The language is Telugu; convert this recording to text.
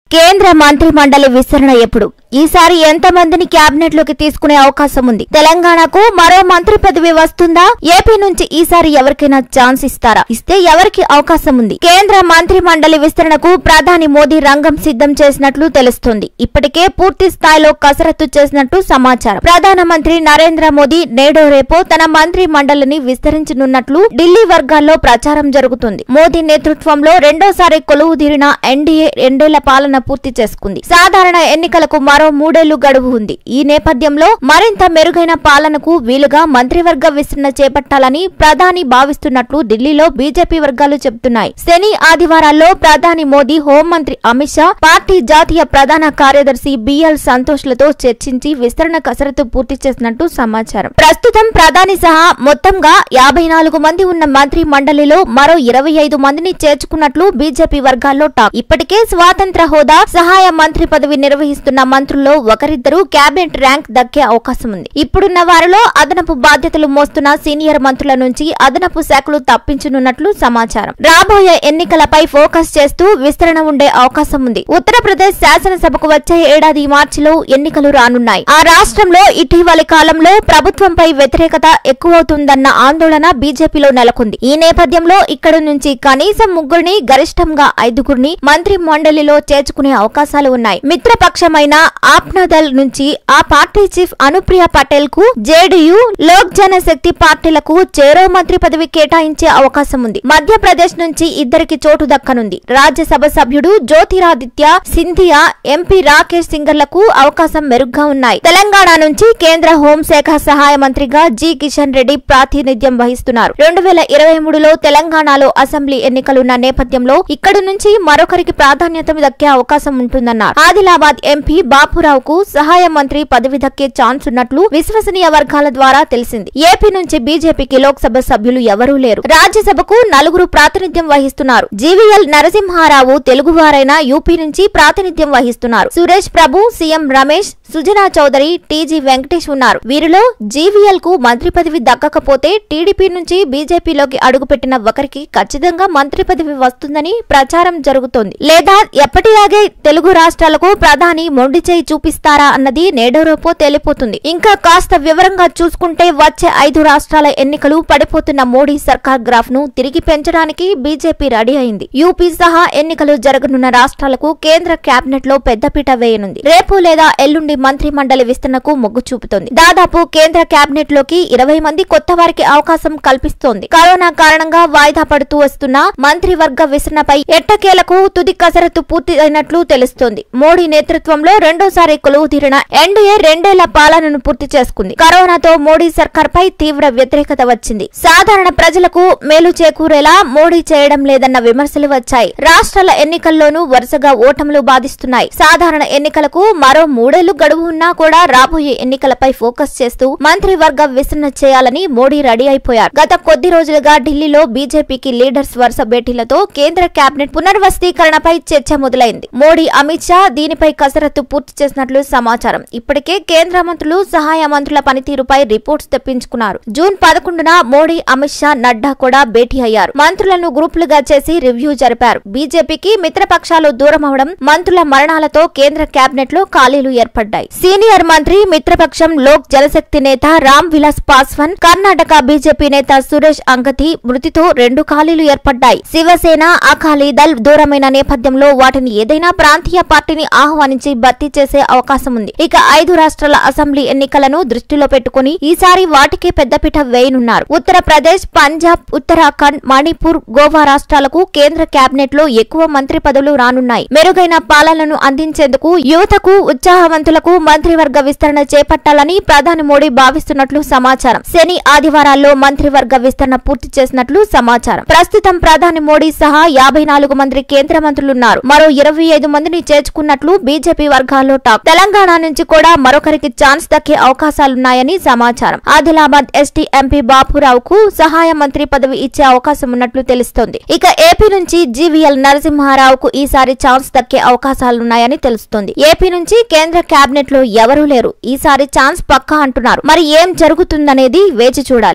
కేంద్ర మంత్రి మండలి విస్తరణ ఎప్పుడు ఈసారి ఎంత మందిని క్యాబినెట్ లోకి తీసుకునే అవకాశం ఉంది తెలంగాణకు మరో మంత్రి పదవి వస్తుందా ఏపీ నుంచి ఈసారి ఎవరికైనా ఛాన్స్ ఇస్తారా ఇస్తే ఎవరికి అవకాశం ఉంది కేంద్ర మంత్రి మండలి విస్తరణకు ప్రధాని మోదీ రంగం సిద్ధం చేసినట్లు తెలుస్తోంది ఇప్పటికే పూర్తి స్థాయిలో కసరత్తు చేసినట్టు సమాచారం ప్రధానమంత్రి నరేంద్ర మోదీ నేడో రేపో తన మంత్రి మండలిని విస్తరించనున్నట్లు ఢిల్లీ వర్గాల్లో ప్రచారం జరుగుతుంది మోదీ నేతృత్వంలో రెండోసారి కొలువు తీరిన ఎన్డీఏ రెండేళ్ల పాలన పూర్తి చేసుకుంది సాధారణ ఎన్నికలకు మరో మూడేళ్లు గడువు ఉంది ఈ నేపథ్యంలో మరింత మెరుగైన పాలనకు వీలుగా మంత్రివర్గ విస్తరణ చేపట్టాలని ప్రధాని భావిస్తున్నట్లు ఢిల్లీలో బీజేపీ వర్గాలు చెబుతున్నాయి శని ఆదివారాల్లో ప్రధాని మోదీ హోంమంత్రి అమిత్ షా పార్టీ జాతీయ ప్రధాన కార్యదర్శి బిఎల్ సంతోష్లతో చర్చించి విస్తరణ కసరత్తు పూర్తి చేసినట్టు సమాచారం ప్రస్తుతం ప్రధాని సహా మొత్తంగా యాభై నాలుగు మంది ఉన్న మంత్రి మండలిలో మరో ఇరవై ఐదు మందిని చేర్చుకున్నట్లు బీజేపీ వర్గాల్లో టాక్ ఇప్పటికే స్వాతంత్ర హోదా సహాయ మంత్రి పదవి నిర్వహిస్తున్న మంత్రుల్లో ఒకరిద్దరు కేబినెట్ ర్యాంక్ దక్కే అవకాశం ఉంది ఇప్పుడున్న వారిలో అదనపు బాధ్యతలు మోస్తున్న సీనియర్ మంత్రుల నుంచి అదనపు శాఖలు తప్పించనున్నట్లు సమాచారం రాబోయే ఎన్నికలపై ఫోకస్ చేస్తూ విస్తరణ ఉండే అవకాశం ఉంది ఉత్తరప్రదేశ్ శాసనసభకు వచ్చే ఏడాది మార్చిలో ఎన్నికలు రానున్నాయి ఆ రాష్ట్రంలో ఇటీవలి కాలంలో ప్రభుత్వంపై వ్యతిరేకత ఎక్కువవుతుందన్న ఆందోళన బీజేపీలో నెలకొంది ఈ నేపథ్యంలో ఇక్కడ నుంచి కనీసం ముగ్గురిని గరిష్టంగా ఐదుగురిని మంత్రి మండలిలో చేర్చుకునే అవకాశాలు ఉన్నాయి మిత్రపక్షమైన ఆప్నాదల్ నుంచి ఆ పార్టీ చీఫ్ అనుప్రియ పటేల్ కు జేడీయూ లోక్ జనశక్తి పార్టీలకు చేరో మంత్రి పదవి కేటాయించే అవకాశం ఉంది మధ్యప్రదేశ్ నుంచి ఇద్దరికి చోటు దక్కనుంది రాజ్యసభ సభ్యుడు జ్యోతిరాదిత్య సింధియా ఎంపీ రాకేష్ సింగర్లకు అవకాశం మెరుగ్గా ఉన్నాయి తెలంగాణ నుంచి కేంద్ర హోంశాఖ సహాయ మంత్రిగా జి కిషన్ రెడ్డి ప్రాతినిధ్యం వహిస్తున్నారు రెండు వేల ఇరవై మూడులో తెలంగాణలో అసెంబ్లీ ఎన్నికలున్న నేపథ్యంలో ఇక్కడి నుంచి మరొకరికి ప్రాధాన్యత దక్కే అవకాశం ఉంటుందన్నారు ఆదిలాబాద్ ఎంపీ బాపురావుకు సహాయ మంత్రి పదవి దక్కే ఛాన్స్ ఉన్నట్లు విశ్వసనీయ వర్గాల ద్వారా తెలిసింది ఏపీ నుంచి బీజేపీకి లోక్సభ సభ్యులు ఎవరూ లేరు రాజ్యసభకు నలుగురు ప్రాతినిధ్యం వహిస్తున్నారు జీవీఎల్ నరసింహారావు తెలుగువారైన యూపీ నుంచి ప్రాతినిధ్యం వహిస్తున్నారు సురేష్ ప్రభు సీఎం రమేష్ సుజనా చౌదరి టీజీ వెంకటేష్ ఉన్నారు వీరిలో జీవీఎల్ కు మంత్రి పదవి దక్కకపోతే టీడీపీ నుంచి బీజేపీలోకి అడుగుపెట్టిన ఒకరికి ఖచ్చితంగా మంత్రి పదవి వస్తుందని ప్రచారం జరుగుతోంది లేదా ఎప్పటిలాగే తెలుగు రాష్ట్రాలకు ప్రధాని మొండి చేయి చూపిస్తారా అన్నది నేడోరోపో తేలిపోతుంది ఇంకా కాస్త వివరంగా చూసుకుంటే వచ్చే ఐదు రాష్ట్రాల ఎన్నికలు పడిపోతున్న మోడీ సర్కార్ గ్రాఫ్ ను తిరిగి పెంచడానికి బీజేపీ రెడీ అయింది యూపీ సహా ఎన్నికలు జరగనున్న రాష్ట్రాలకు కేంద్ర కేబినెట్ లో పెద్దపీట వేయనుంది రేపు లేదా ఎల్లుండి మంత్రి మండలి విస్తరణకు మొగ్గు చూపుతోంది దాదాపు కేంద్ర కేబినెట్ లోకి ఇరవై మంది కొత్త వారికి అవకాశం కల్పిస్తోంది కరోనా కారణంగా వాయిదా పడుతూ వస్తున్న మంత్రివర్గ విస్తరణపై ఎట్టకేలకు తుది కసరత్తు పూర్తి అయినట్లు తెలుస్తోంది మోడీ నేతృత్వంలో రెండోసారి కొలువు తీరిన ఎన్డీఏ రెండేళ్ల పాలనను పూర్తి చేసుకుంది కరోనాతో మోడీ సర్కార్ పై తీవ్ర వ్యతిరేకత వచ్చింది సాధారణ ప్రజలకు మేలు చేకూరేలా మోడీ చేయడం లేదన్న విమర్శలు వచ్చాయి రాష్ట్రాల ఎన్నికల్లోనూ వరుసగా ఓటములు బాధిస్తున్నాయి సాధారణ ఎన్నికలకు మరో మూడేళ్లు గడువు ఉన్నా కూడా రాబోయే ఎన్నికలపై ఫోకస్ చేస్తూ మంత్రివర్గ విస్తరణ చేయాలని మోడీ రెడీ అయిపోయారు గత కొద్ది రోజులుగా ఢిల్లీలో బీజేపీకి లీడర్స్ వరుస భేటీలతో కేంద్ర కేబినెట్ పునర్వస్తీకరణపై చర్చ మొదలైంది మోడీ అమిత్ షా దీనిపై కసరత్తు పూర్తి చేసినట్లు సమాచారం ఇప్పటికే కేంద్ర మంత్రులు సహాయ మంత్రుల పనితీరుపై రిపోర్ట్స్ తెప్పించుకున్నారు జూన్ పదకొండున మోడీ అమిత్ షా నడ్డా కూడా భేటీ అయ్యారు మంత్రులను గ్రూపులుగా చేసి రివ్యూ జరిపారు బీజేపీకి మిత్రపక్షాలు దూరం అవడం మంత్రుల మరణాలతో కేంద్ర కేబినెట్ లో ఖాళీలు ఏర్పడ్డాయి సీనియర్ మంత్రి మిత్రపక్షం లోక్ జనశక్తి నేత రామ్ విలాస్ పాస్వాన్ కర్ణాటక బీజేపీ నేత సురేష్ అంగతి మృతితో రెండు ఖాళీలు ఏర్పడ్డాయి శివసేన అకాలీ దళ్ దూరమైన నేపథ్యంలో వాటిని ఏదైనా ప్రాంతీయ పార్టీని ఆహ్వానించి భర్తీ చేసే అవకాశం ఉంది ఇక ఐదు రాష్ట్రాల అసెంబ్లీ ఎన్నికలను దృష్టిలో పెట్టుకుని ఈసారి వాటికే పెద్దపీట వేయనున్నారు ఉత్తరప్రదేశ్ పంజాబ్ ఉత్తరాఖండ్ మణిపూర్ గోవా రాష్ట్రాలకు కేంద్ర కేబినెట్ లో ఎక్కువ మంత్రి పదవులు రానున్నాయి మెరుగైన పాలనను అందించేందుకు యువతకు ఉత్సాహవంతులకు మంత్రివర్గ విస్తరణ చేపట్టాలని ప్రధాని మోడీ భావిస్తున్నట్లు సమాచారం శని ఆదివారాల్లో మంత్రివర్గ విస్తరణ పూర్తి చేసినట్లు సమాచారం ప్రస్తుతం ప్రధాని మోడీ సహా యాభై నాలుగు మంది కేంద్ర మంత్రులున్నారు మరో ఇరవై ఐదు మందిని చేర్చుకున్నట్లు బీజేపీ వర్గాల్లో టాక్ తెలంగాణ నుంచి కూడా మరొకరికి ఛాన్స్ దక్కే అవకాశాలున్నాయని సమాచారం ఆదిలాబాద్ ఎస్టీ ఎంపీ బాపురావుకు సహాయ మంత్రి పదవి ఇచ్చే అవకాశం ఉన్నట్లు తెలుస్తోంది ఇక ఏపీ నుంచి జీవీఎల్ నరసింహారావుకు ఈసారి ఛాన్స్ దక్కే అవకాశాలున్నాయని తెలుస్తోంది ఏపీ నుంచి కేంద్ర కేబినెట్ లో ఎవరూ లేరు ఈసారి ఛాన్స్ పక్కా అంటున్నారు మరి ఏం జరుగుతుందనేది వేచి చూడాలి